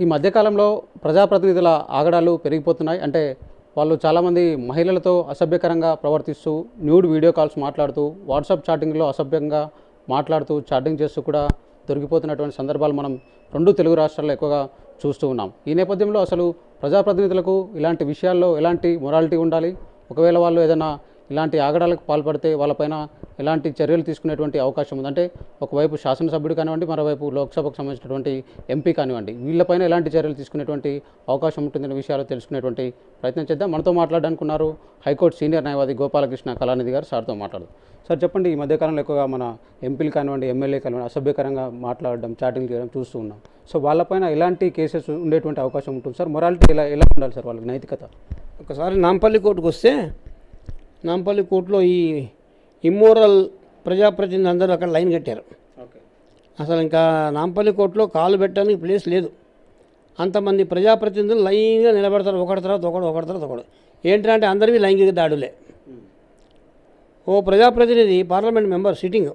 ఈ మధ్యకాలంలో ప్రజాప్రతినిధుల ఆగడాలు పెరిగిపోతున్నాయి అంటే వాళ్ళు చాలామంది మహిళలతో అసభ్యకరంగా ప్రవర్తిస్తూ న్యూడ్ వీడియో కాల్స్ మాట్లాడుతూ వాట్సాప్ చాటింగ్లో అసభ్యంగా మాట్లాడుతూ చాటింగ్ చేస్తూ కూడా దొరికిపోతున్నటువంటి సందర్భాలు మనం రెండు తెలుగు రాష్ట్రాల్లో ఎక్కువగా చూస్తూ ఉన్నాం ఈ నేపథ్యంలో అసలు ప్రజాప్రతినిధులకు ఇలాంటి విషయాల్లో ఎలాంటి మొరాలిటీ ఉండాలి ఒకవేళ వాళ్ళు ఏదైనా ఇలాంటి ఆగడాలకు పాల్పడితే వాళ్ళపైన ఎలాంటి చర్యలు తీసుకునేటువంటి అవకాశం ఉంది అంటే ఒకవైపు శాసనసభ్యుడు కానివ్వండి మరోవైపు లోక్సభకు సంబంధించినటువంటి ఎంపీ కానివ్వండి వీళ్ళపైన ఎలాంటి చర్యలు తీసుకునేటువంటి అవకాశం ఉంటుందనే విషయాలు తెలుసుకునేటువంటి ప్రయత్నం చేద్దాం మనతో మాట్లాడడానికి ఉన్నారు హైకోర్టు సీనియర్ న్యాయవాది గోపాలకృష్ణ కళానిధి గారు సార్తో మాట్లాడదు సార్ చెప్పండి ఈ మధ్యకాలంలో ఎక్కువగా మన ఎంపీలు కానివ్వండి ఎమ్మెల్యే కానివ్వండి అసభ్యకరంగా మాట్లాడడం చాటింగ్ చేయడం చూస్తూ ఉన్నాం సో వాళ్ళపైన ఎలాంటి కేసెస్ ఉండేటువంటి అవకాశం ఉంటుంది సార్ మొరాలిటీ ఎలా ఎలా ఉండాలి సార్ వాళ్ళకి నైతికత ఒకసారి నాంపల్లి కోర్టుకు వస్తే నాంపల్లి కోర్టులో ఈ ఇమ్మోరల్ ప్రజాప్రతినిధులు అందరూ అక్కడ లైన్ కట్టారు ఓకే అసలు ఇంకా నాంపల్లి కోర్టులో కాలు పెట్టడానికి ప్లేస్ లేదు అంతమంది ప్రజాప్రతినిధులు లైన్గా నిలబడతారు ఒకటి తర్వాత ఒకడు ఒకటి తర్వాత ఒకడు ఏంటంటే అందరివి లైంగిక దాడులే ఓ ప్రజాప్రతినిధి పార్లమెంట్ మెంబర్ సిట్టింగ్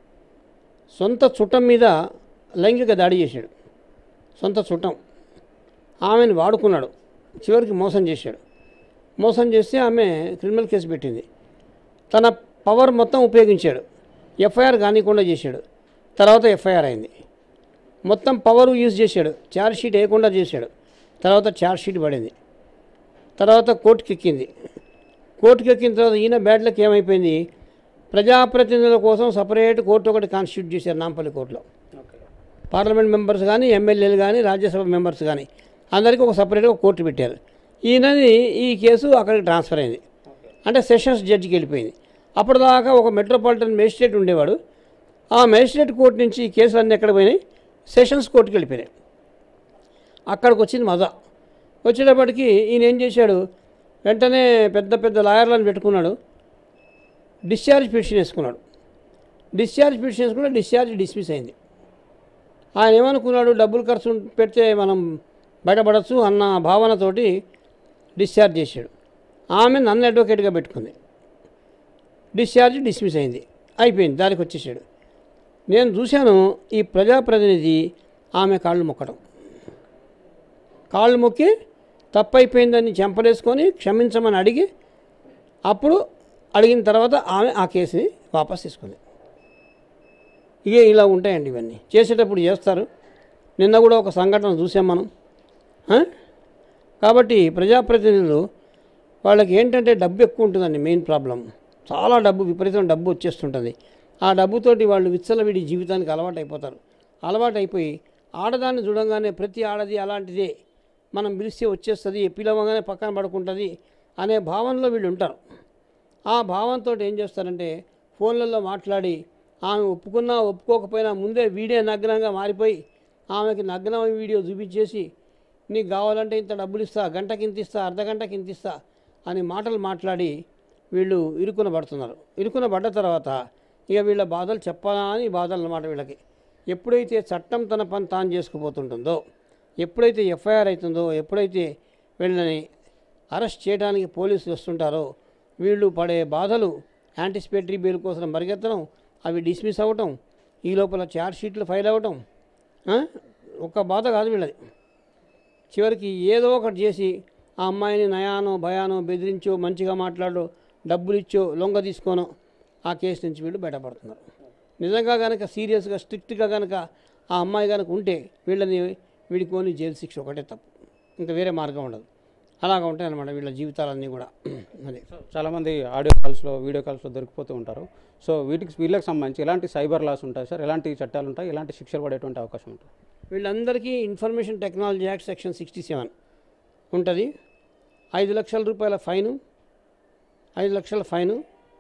సొంత చుట్టం మీద లైంగిక దాడి చేశాడు సొంత చుట్టం ఆమెను వాడుకున్నాడు చివరికి మోసం చేశాడు మోసం చేస్తే ఆమె క్రిమినల్ కేసు పెట్టింది తన పవర్ మొత్తం ఉపయోగించాడు ఎఫ్ఐఆర్ కానికుండా చేశాడు తర్వాత ఎఫ్ఐఆర్ అయింది మొత్తం పవర్ యూజ్ చేశాడు ఛార్జ్ షీట్ వేయకుండా చేశాడు తర్వాత ఛార్జ్ షీట్ పడింది తర్వాత కోర్టుకి ఎక్కింది కోర్టుకి ఎక్కిన తర్వాత ఈయన బ్యాడ్లకు ఏమైపోయింది ప్రజాప్రతినిధుల కోసం సపరేట్ కోర్టు ఒకటి కాన్స్టిట్యూట్ చేశారు నాంపల్లి కోర్టులో ఓకే పార్లమెంట్ మెంబర్స్ కానీ ఎమ్మెల్యేలు కానీ రాజ్యసభ మెంబర్స్ కానీ అందరికీ ఒక సపరేట్గా కోర్టు పెట్టారు ఈయనది ఈ కేసు అక్కడికి ట్రాన్స్ఫర్ అయింది అంటే సెషన్స్ జడ్జికి వెళ్ళిపోయింది అప్పటిదాకా ఒక మెట్రోపాలిటన్ మేజిస్ట్రేట్ ఉండేవాడు ఆ మేజిస్ట్రేట్ కోర్టు నుంచి ఈ కేసులు అన్నీ ఎక్కడ పోయినాయి సెషన్స్ కోర్టుకి వెళ్ళిపోయినాయి అక్కడికి వచ్చింది మజా వచ్చేటప్పటికి ఈయన ఏం చేశాడు వెంటనే పెద్ద పెద్ద లాయర్లను పెట్టుకున్నాడు డిశ్చార్జ్ పిటిషన్ వేసుకున్నాడు డిశ్చార్జ్ పిటిషన్ వేసుకుంటే డిశ్చార్జ్ డిస్మిస్ అయింది ఆయన ఏమనుకున్నాడు డబ్బులు ఖర్చు పెడితే మనం బయటపడచ్చు అన్న భావనతోటి డిశ్చార్జ్ చేశాడు ఆమె నన్ను అడ్వకేట్గా పెట్టుకుంది డిశ్చార్జ్ డిస్మిస్ అయింది అయిపోయింది దానికి వచ్చేసాడు నేను చూశాను ఈ ప్రజాప్రతినిధి ఆమె కాళ్ళు మొక్కడం కాళ్ళు మొక్కి తప్పైపోయిందని చెంపలేసుకొని క్షమించమని అడిగి అప్పుడు అడిగిన తర్వాత ఆమె ఆ కేసుని వాపస్ తీసుకుంది ఇక ఇలా ఉంటాయండి ఇవన్నీ చేసేటప్పుడు చేస్తారు నిన్న కూడా ఒక సంఘటన చూసాం మనం ఆ? కాబట్టి ప్రజాప్రతినిధులు వాళ్ళకి ఏంటంటే డబ్బు ఎక్కువ ఉంటుందండి మెయిన్ ప్రాబ్లం చాలా డబ్బు విపరీతం డబ్బు వచ్చేస్తుంటుంది ఆ డబ్బుతోటి వాళ్ళు విచ్చలవిడి జీవితానికి అలవాటు అయిపోతారు అలవాటు అయిపోయి ఆడదాన్ని చూడంగానే ప్రతి ఆడది అలాంటిదే మనం పిలిస్తే వచ్చేస్తుంది పిలవగానే పక్కన పడుకుంటుంది అనే భావనలో వీళ్ళు ఉంటారు ఆ భావంతో ఏం చేస్తారంటే ఫోన్లలో మాట్లాడి ఆమె ఒప్పుకున్నా ఒప్పుకోకపోయినా ముందే వీడియో నగ్నంగా మారిపోయి ఆమెకి నగ్నం వీడియో చూపించేసి నీకు కావాలంటే ఇంత డబ్బులు ఇస్తా గంటకి ఇంత ఇస్తా అర్ధ గంటకి ఇంత ఇస్తా అని మాటలు మాట్లాడి వీళ్ళు ఇరుకున పడుతున్నారు ఇరుకున పడ్డ తర్వాత ఇక వీళ్ళ బాధలు చెప్పాలా అని బాధలు అన్నమాట వీళ్ళకి ఎప్పుడైతే చట్టం తన పని తాను చేసుకుపోతుంటుందో ఎప్పుడైతే ఎఫ్ఐఆర్ అవుతుందో ఎప్పుడైతే వీళ్ళని అరెస్ట్ చేయడానికి పోలీసులు వస్తుంటారో వీళ్ళు పడే బాధలు యాంటిసిపేటరీ బెయిల్ కోసం పరిగెత్తడం అవి డిస్మిస్ అవ్వటం ఈ లోపల ఛార్జ్ షీట్లు ఫైల్ అవ్వటం ఆ? ఒక్క బాధ కాదు వీళ్ళది చివరికి ఏదో ఒకటి చేసి ఆ అమ్మాయిని నయానో భయానో బెదిరించో మంచిగా మాట్లాడో డబ్బులు ఇచ్చో లొంగ తీసుకోనో ఆ కేసు నుంచి వీళ్ళు బయటపడుతున్నారు నిజంగా కనుక సీరియస్గా స్ట్రిక్ట్గా కనుక ఆ అమ్మాయి కనుక ఉంటే వీళ్ళని వీడికి ఓన్లీ జైలు శిక్ష ఒకటే తప్పు ఇంకా వేరే మార్గం ఉండదు అలాగ ఉంటాయి అన్నమాట వీళ్ళ జీవితాలన్నీ కూడా అదే చాలామంది ఆడియో కాల్స్లో వీడియో కాల్స్లో దొరికిపోతూ ఉంటారు సో వీటికి వీళ్ళకి సంబంధించి ఎలాంటి సైబర్ లాస్ ఉంటాయి సార్ ఎలాంటి చట్టాలు ఉంటాయి ఎలాంటి శిక్షలు పడేటువంటి అవకాశం ఉంటుంది వీళ్ళందరికీ information technology act section sixty seven ఉంటుంది ఐదు లక్షల రూపాయల ఫైను ఐదు లక్షల ఫైను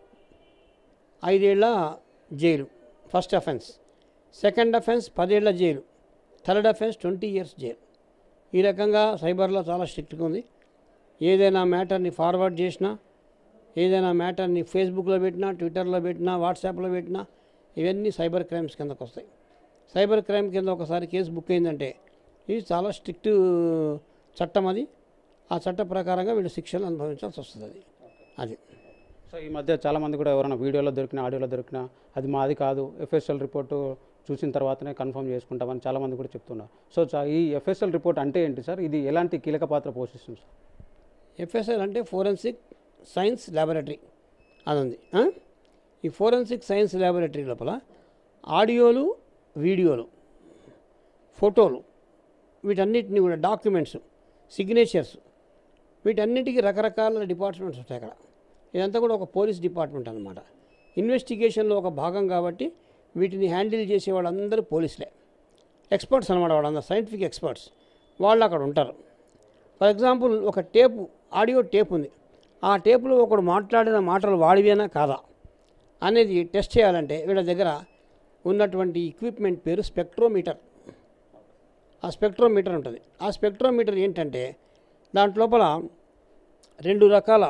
ఐదేళ్ల జైలు ఫస్ట్ అఫెన్స్ సెకండ్ అఫెన్స్ పదేళ్ల జైలు థర్డ్ అఫెన్స్ ట్వంటీ ఇయర్స్ జైలు ఈ రకంగా సైబర్లో చాలా స్ట్రిక్ట్గా ఉంది ఏదైనా మ్యాటర్ని ఫార్వర్డ్ చేసినా ఏదైనా మ్యాటర్ని ఫేస్బుక్లో పెట్టినా ట్విట్టర్లో పెట్టినా వాట్సాప్లో పెట్టినా ఇవన్నీ సైబర్ క్రైమ్స్ కిందకు వస్తాయి సైబర్ క్రైమ్ కింద ఒకసారి కేసు బుక్ అయిందంటే ఇది చాలా స్ట్రిక్ట్ చట్టం అది ఆ చట్ట ప్రకారంగా వీళ్ళు శిక్షలు అనుభవించాల్సి వస్తుంది అది అది సో ఈ మధ్య చాలామంది కూడా ఎవరైనా వీడియోలో దొరికినా ఆడియోలో దొరికినా అది మాది కాదు ఎఫ్ఎస్ఎల్ రిపోర్టు చూసిన తర్వాతనే కన్ఫర్మ్ చేసుకుంటామని చాలామంది కూడా చెప్తున్నారు సో చా- ఈ ఎఫ్ఎస్ఎల్ రిపోర్ట్ అంటే ఏంటి సార్ ఇది ఎలాంటి కీలక పాత్ర పోషిస్తుంది సార్ ఎఫ్ఎస్ఎల్ అంటే ఫోరెన్సిక్ సైన్స్ ల్యాబొరేటరీ అది ఉంది ఆ? ఈ ఫోరెన్సిక్ సైన్స్ ల్యాబొరేటరీ లోపల ఆడియోలు వీడియోలు ఫోటోలు వీటన్నిటిని కూడా డాక్యుమెంట్స్ సిగ్నేచర్స్ వీటన్నిటికీ రకరకాల డిపార్ట్మెంట్స్ ఉంటాయి అక్కడ ఇదంతా కూడా ఒక పోలీస్ డిపార్ట్మెంట్ అనమాట ఇన్వెస్టిగేషన్లో ఒక భాగం కాబట్టి వీటిని హ్యాండిల్ చేసే వాళ్ళందరూ పోలీసులే ఎక్స్పర్ట్స్ అనమాట వాళ్ళందరూ సైంటిఫిక్ ఎక్స్పర్ట్స్ వాళ్ళు అక్కడ ఉంటారు ఫర్ ఎగ్జాంపుల్ ఒక టేపు ఆడియో టేప్ ఉంది ఆ టేపులో ఒకడు మాట్లాడిన మాటలు వాడివేనా కాదా అనేది టెస్ట్ చేయాలంటే వీళ్ళ దగ్గర ఉన్నటువంటి ఎక్విప్మెంట్ పేరు స్పెక్ట్రోమీటర్ ఆ స్పెక్ట్రోమీటర్ ఉంటుంది ఆ స్పెక్ట్రోమీటర్ ఏంటంటే దాంట్లోపల రెండు రకాల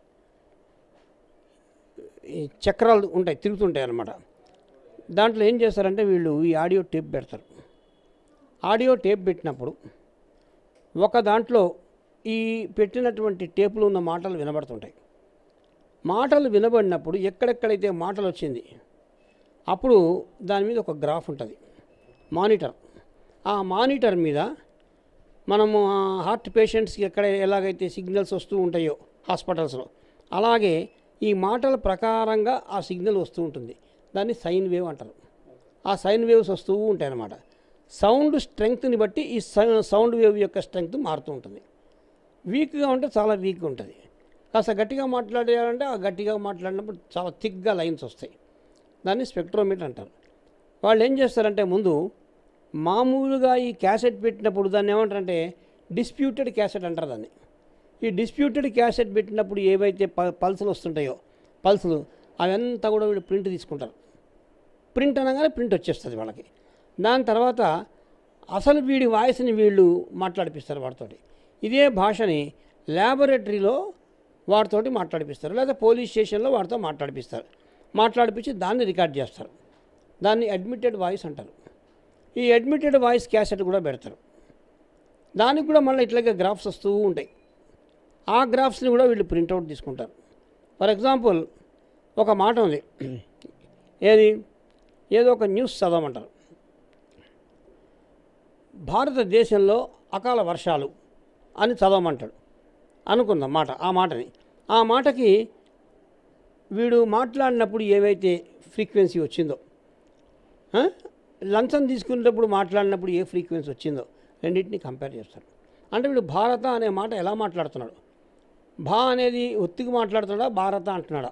ఈ చక్రాలు ఉంటాయి తిరుగుతుంటాయి అన్నమాట దాంట్లో ఏం చేస్తారంటే వీళ్ళు ఈ ఆడియో టేప్ పెడతారు ఆడియో టేప్ పెట్టినప్పుడు ఒక దాంట్లో ఈ పెట్టినటువంటి టేపులో ఉన్న మాటలు వినబడుతుంటాయి మాటలు వినబడినప్పుడు ఎక్కడెక్కడైతే మాటలు వచ్చింది అప్పుడు దాని మీద ఒక గ్రాఫ్ ఉంటుంది మానిటర్ ఆ మానిటర్ మీద మనము ఆ హార్ట్ పేషెంట్స్కి ఎక్కడ ఎలాగైతే సిగ్నల్స్ వస్తూ ఉంటాయో హాస్పిటల్స్లో అలాగే ఈ మాటల ప్రకారంగా ఆ సిగ్నల్ వస్తూ ఉంటుంది దాన్ని సైన్ వేవ్ అంటారు ఆ సైన్ వేవ్స్ వస్తూ ఉంటాయి అన్నమాట సౌండ్ స్ట్రెంగ్త్ని బట్టి ఈ సౌ- సౌండ్ వేవ్ యొక్క స్ట్రెంగ్త్ మారుతూ ఉంటుంది వీక్గా ఉంటే చాలా వీక్గా ఉంటుంది కాస్త గట్టిగా మాట్లాడాలంటే ఆ గట్టిగా మాట్లాడినప్పుడు చాలా థిక్గా లైన్స్ వస్తాయి దాన్ని స్పెక్ట్రోమీటర్ అంటారు వాళ్ళు ఏం చేస్తారంటే ముందు మామూలుగా ఈ క్యాసెట్ పెట్టినప్పుడు దాన్ని ఏమంటారంటే డిస్ప్యూటెడ్ క్యాసెట్ అంటారు దాన్ని ఈ డిస్ప్యూటెడ్ క్యాసెట్ పెట్టినప్పుడు ఏవైతే ప పల్సులు వస్తుంటాయో పల్సులు అవంతా కూడా వీళ్ళు ప్రింట్ తీసుకుంటారు ప్రింట్ అనగానే ప్రింట్ వచ్చేస్తుంది వాళ్ళకి దాని తర్వాత అసలు వీడి వాయిస్ని వీళ్ళు మాట్లాడిపిస్తారు వాడితోటి ఇదే భాషని ల్యాబొరేటరీలో వాడితోటి మాట్లాడిపిస్తారు లేదా పోలీస్ స్టేషన్లో వాడితో మాట్లాడిపిస్తారు మాట్లాడిపించి దాన్ని రికార్డ్ చేస్తారు దాన్ని అడ్మిటెడ్ వాయిస్ అంటారు ఈ అడ్మిటెడ్ వాయిస్ క్యాసెట్ కూడా పెడతారు దానికి కూడా మళ్ళీ ఇట్లాగే గ్రాఫ్స్ వస్తూ ఉంటాయి ఆ గ్రాఫ్స్ని కూడా వీళ్ళు ప్రింట్అవుట్ తీసుకుంటారు ఫర్ ఎగ్జాంపుల్ ఒక మాట ఉంది ఏది ఏదో ఒక న్యూస్ చదవమంటారు భారతదేశంలో అకాల వర్షాలు అని చదవమంటాడు అనుకుందాం మాట ఆ మాటని ఆ మాటకి వీడు మాట్లాడినప్పుడు ఏవైతే ఫ్రీక్వెన్సీ వచ్చిందో ఆ? లంచం తీసుకునేటప్పుడు మాట్లాడినప్పుడు ఏ ఫ్రీక్వెన్సీ వచ్చిందో రెండింటిని కంపేర్ చేస్తాడు అంటే వీడు భారత అనే మాట ఎలా మాట్లాడుతున్నాడు భా అనేది ఒత్తికి మాట్లాడుతున్నాడా భారత అంటున్నాడా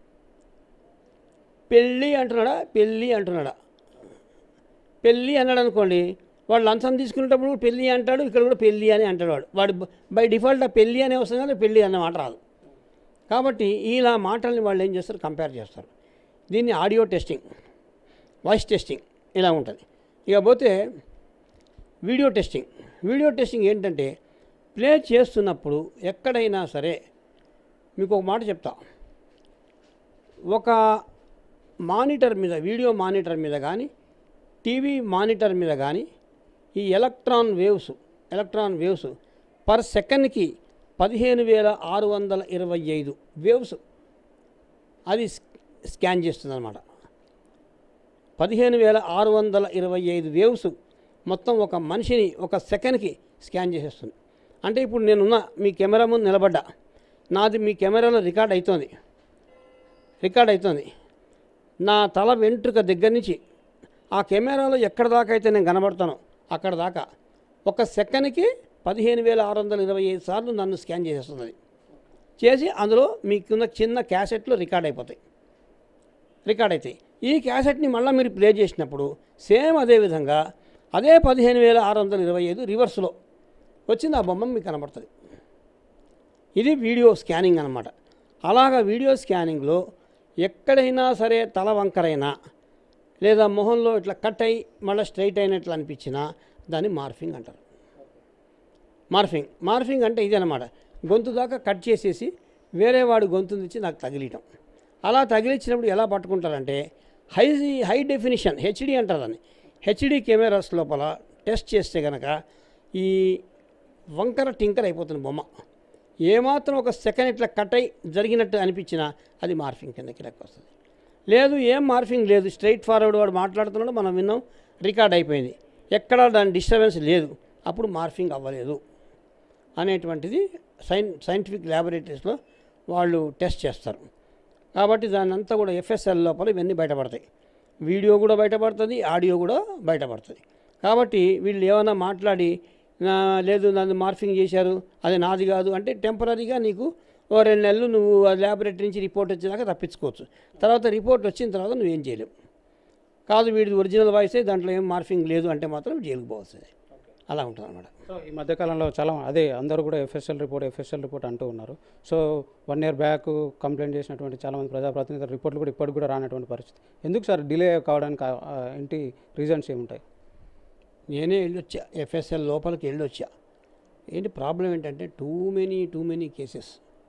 పెళ్ళి అంటున్నాడా పెళ్ళి అంటున్నాడా పెళ్ళి అన్నాడు అనుకోండి వాడు లంచం తీసుకునేటప్పుడు పెళ్ళి అంటాడు ఇక్కడ కూడా పెళ్ళి అని అంటాడు వాడు వాడు బై డిఫాల్ట్ ఆ పెళ్ళి అనే వస్తుంది కానీ పెళ్ళి అన్న మాట రాదు కాబట్టి ఇలా మాటల్ని వాళ్ళు ఏం చేస్తారు కంపేర్ చేస్తారు దీన్ని ఆడియో టెస్టింగ్ వాయిస్ టెస్టింగ్ ఇలా ఉంటుంది ఇక పోతే వీడియో టెస్టింగ్ వీడియో టెస్టింగ్ ఏంటంటే ప్లే చేస్తున్నప్పుడు ఎక్కడైనా సరే మీకు ఒక మాట చెప్తా ఒక మానిటర్ మీద వీడియో మానిటర్ మీద కానీ టీవీ మానిటర్ మీద కానీ ఈ electron waves electron waves per సెకండ్కి పదిహేను వేల ఆరు వందల ఇరవై ఐదు వేవ్స్ అది స్కాన్ చేస్తుంది అనమాట పదిహేను వేల ఆరు వందల ఇరవై ఐదు వేవ్స్ మొత్తం ఒక మనిషిని ఒక సెకండ్కి స్కాన్ చేసేస్తుంది అంటే ఇప్పుడు నేనున్న మీ కెమెరా ముందు నిలబడ్డా నాది మీ కెమెరాలో రికార్డ్ అవుతోంది రికార్డ్ అవుతుంది నా తల వెంట్రుక దగ్గర నుంచి ఆ కెమెరాలో ఎక్కడ దాకా అయితే నేను కనబడతానో అక్కడ దాకా ఒక సెకండ్కి పదిహేను వేల ఆరు వందల ఇరవై ఐదు సార్లు నన్ను స్కాన్ చేసేస్తుంది అది. చేసి అందులో మీకున్న చిన్న క్యాసెట్లు రికార్డ్ అయిపోతాయి రికార్డ్ అవుతాయి ఈ క్యాసెట్ని మళ్ళీ మీరు ప్లే చేసినప్పుడు సేమ్ అదే విధంగా అదే పదిహేను వేల ఆరు వందల ఇరవై ఐదు రివర్స్లో వచ్చింది ఆ బొమ్మ మీకు కనబడుతుంది ఇది వీడియో స్కానింగ్ అనమాట అలాగా వీడియో స్కానింగ్లో ఎక్కడైనా సరే తల వంకరైనా లేదా మొహంలో ఇట్లా కట్ అయి మళ్ళీ స్ట్రైట్ అయినట్లు అనిపించినా దాన్ని మార్ఫింగ్ అంటారు మార్ఫింగ్ మార్ఫింగ్ అంటే ఇది అనమాట గొంతు దాకా కట్ చేసేసి వేరే వాడి గొంతు నుంచి నాకు తగిలియటం అలా తగిలించినప్పుడు ఎలా పట్టుకుంటారంటే హై హై డెఫినిషన్ హెచ్డి అంటారు దాన్ని హెచ్డి కెమెరాస్ లోపల టెస్ట్ చేస్తే కనుక ఈ వంకర టింకర్ అయిపోతుంది బొమ్మ ఏమాత్రం ఒక సెకండ్ ఇట్లా కట్ అయి జరిగినట్టు అనిపించినా అది మార్ఫింగ్ కిందకి లెక్క వస్తుంది లేదు ఏం మార్ఫింగ్ లేదు స్ట్రైట్ ఫార్వర్డ్ వాడు మాట్లాడుతున్నాడు మనం విన్నాం రికార్డ్ అయిపోయింది ఎక్కడ దాని డిస్టర్బెన్స్ లేదు అప్పుడు మార్ఫింగ్ అవ్వలేదు అనేటువంటిది సైన్ సైంటిఫిక్ ల్యాబొరేటరీస్లో వాళ్ళు టెస్ట్ చేస్తారు కాబట్టి దాని అంతా కూడా ఎఫ్ఎస్ఎల్ లోపల ఇవన్నీ బయటపడతాయి వీడియో కూడా బయటపడుతుంది ఆడియో కూడా బయటపడుతుంది కాబట్టి వీళ్ళు ఏమైనా మాట్లాడి "నా- లేదు నన్ను మార్ఫింగ్ చేశారు అది నాది కాదు అంటే టెంపరీగా నీకు ఓ రెండు నెలలు నువ్వు ఆ ల్యాబొరేటరీ నుంచి రిపోర్ట్ వచ్చేదాకా తప్పించుకోవచ్చు తర్వాత రిపోర్ట్ వచ్చిన తర్వాత నువ్వేం చేయలేవు కాదు వీడిది ఒరిజినల్ వాయిసే దాంట్లో ఏం మార్ఫింగ్ లేదు అంటే మాత్రం జైలుకు పోవస్తుంది అలా ఉంటుంది అనమాట సో ఈ మధ్యకాలంలో చాలా అదే అందరూ కూడా ఎఫ్ఎస్ఎల్ రిపోర్ట్ ఎఫ్ఎస్ఎల్ రిపోర్ట్ అంటూ ఉన్నారు so one year back complaint చేసినటువంటి చాలామంది ప్రజాప్రతినిధుల రిపోర్ట్లు కూడా ఇప్పటికి కూడా రానటువంటి పరిస్థితి ఎందుకు సార్ డిలే కావడానికి ఆ- ఆ ఏంటి రీజన్స్ ఏముంటాయి నేనే వెళ్ళొచ్చా ఎఫ్ఎస్ఎల్ లోపలికి వెళ్ళొచ్చా ఏంటి ప్రాబ్లం ఏంటంటే too many too many cases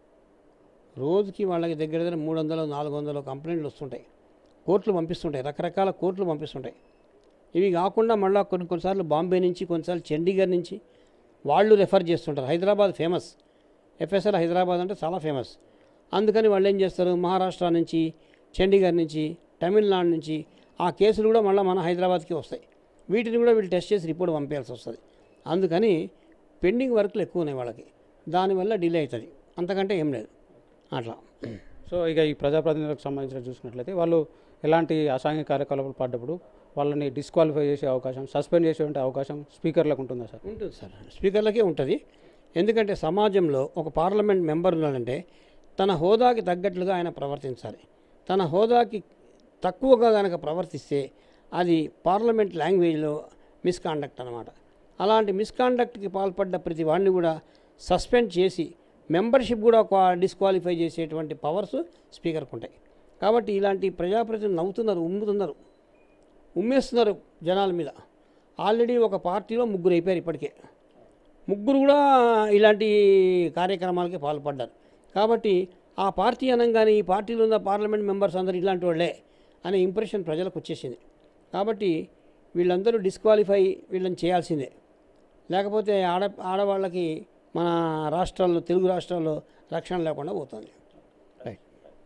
రోజుకి వాళ్ళకి దగ్గర దగ్గర మూడు వందలు నాలుగు వందలు కంప్లైంట్లు వస్తుంటాయి కోర్టులు పంపిస్తుంటాయి రకరకాల కోర్టులు పంపిస్తుంటాయి ఇవి కాకుండా మళ్ళీ కొన్ని కొన్నిసార్లు బాంబే నుంచి కొన్నిసార్లు చండీగఢ్ నుంచి వాళ్ళు రెఫర్ చేస్తుంటారు హైదరాబాద్ ఫేమస్ ఎఫ్ఎస్ఎల్ హైదరాబాద్ అంటే చాలా ఫేమస్ అందుకని వాళ్ళు ఏం చేస్తారు మహారాష్ట్ర నుంచి చండీగఢ్ నుంచి తమిళనాడు నుంచి ఆ కేసులు కూడా మళ్ళీ మన హైదరాబాద్కి వస్తాయి వీటిని కూడా వీళ్ళు టెస్ట్ చేసి రిపోర్ట్ పంపించాల్సి వస్తుంది అందుకని పెండింగ్ వర్క్లు ఎక్కువ ఉన్నాయి వాళ్ళకి దానివల్ల డిలే అవుతుంది అంతకంటే ఏం లేదు అట్లా సో ఇక ఈ ప్రజాప్రతినిధులకు సంబంధించిన చూసినట్లయితే వాళ్ళు ఎలాంటి అసాంఘిక కార్యకలాపాలు పడ్డప్పుడు వాళ్ళని డిస్క్వాలిఫై చేసే అవకాశం సస్పెండ్ చేసేటువంటి అవకాశం స్పీకర్లకు ఉంటుందా సార్ ఉంటుంది సార్ స్పీకర్లకే ఉంటుంది ఎందుకంటే సమాజంలో ఒక పార్లమెంట్ మెంబర్ ఉన్నాడంటే తన హోదాకి తగ్గట్లుగా ఆయన ప్రవర్తించాలి తన హోదాకి తక్కువగా కనుక ప్రవర్తిస్తే అది పార్లమెంట్ లాంగ్వేజ్లో మిస్కాండక్ట్ అనమాట అలాంటి మిస్కాండక్ట్కి పాల్పడ్డ ప్రతి వాడిని కూడా సస్పెండ్ చేసి మెంబర్షిప్ కూడా క్వా- డిస్క్వాలిఫై చేసేటువంటి పవర్స్ స్పీకర్కి ఉంటాయి కాబట్టి ఇలాంటి ప్రజాప్రతినిధులు నవ్వుతున్నారు ఉమ్ముతున్నారు ఉమ్మేస్తున్నారు జనాల మీద ఆల్రెడీ ఒక పార్టీలో ముగ్గురు అయిపోయారు ఇప్పటికే ముగ్గురు కూడా ఇలాంటి కార్యక్రమాలకి పాల్పడ్డారు కాబట్టి ఆ పార్టీ అనగానే ఈ పార్టీలో ఉన్న పార్లమెంట్ మెంబర్స్ అందరూ ఇలాంటి వాళ్ళే అనే ఇంప్రెషన్ ప్రజలకు వచ్చేసింది కాబట్టి వీళ్ళందరూ డిస్క్వాలిఫై వీళ్ళని చేయాల్సిందే లేకపోతే ఆడ ఆడవాళ్ళకి మన రాష్ట్రాల్లో తెలుగు రాష్ట్రాల్లో రక్షణ లేకుండా పోతుంది రైట్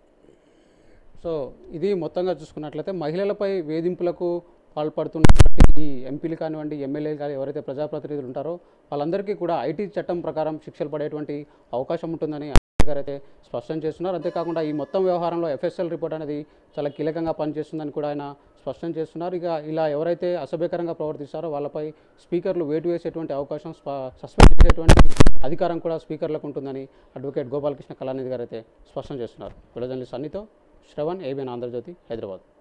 సో ఇది మొత్తంగా చూసుకున్నట్లయితే మహిళలపై వేధింపులకు పాల్పడుతున్నటువంటి ఈ ఎంపీలు కానివ్వండి ఎమ్మెల్యేలు కానీ ఎవరైతే ప్రజాప్రతినిధులు ఉంటారో వాళ్ళందరికీ కూడా ఐటీ చట్టం ప్రకారం శిక్షలు పడేటువంటి అవకాశం ఉంటుందని అంబేద్కర్ గారు అయితే స్పష్టం చేస్తున్నారు అంతేకాకుండా ఈ మొత్తం వ్యవహారంలో ఎఫ్ఎస్ఎల్ రిపోర్ట్ అనేది చాలా కీలకంగా పనిచేస్తుందని కూడా ఆయన స్పష్టం చేస్తున్నారు ఇక ఇలా ఎవరైతే అసభ్యకరంగా ప్రవర్తిస్తారో వాళ్ళపై స్పీకర్లు వేటు వేసేటువంటి అవకాశం స్ప- సస్పెండ్ చేసేటువంటి అధికారం కూడా స్పీకర్లకు ఉంటుందని అడ్వకేట్ గోపాలకృష్ణ కళానిధి గారు అయితే స్పష్టం చేస్తున్నారు విడుదల సన్నితో శ్రవణ్ ఏబిఎన్ ఆంధ్రజ్యోతి హైదరాబాద్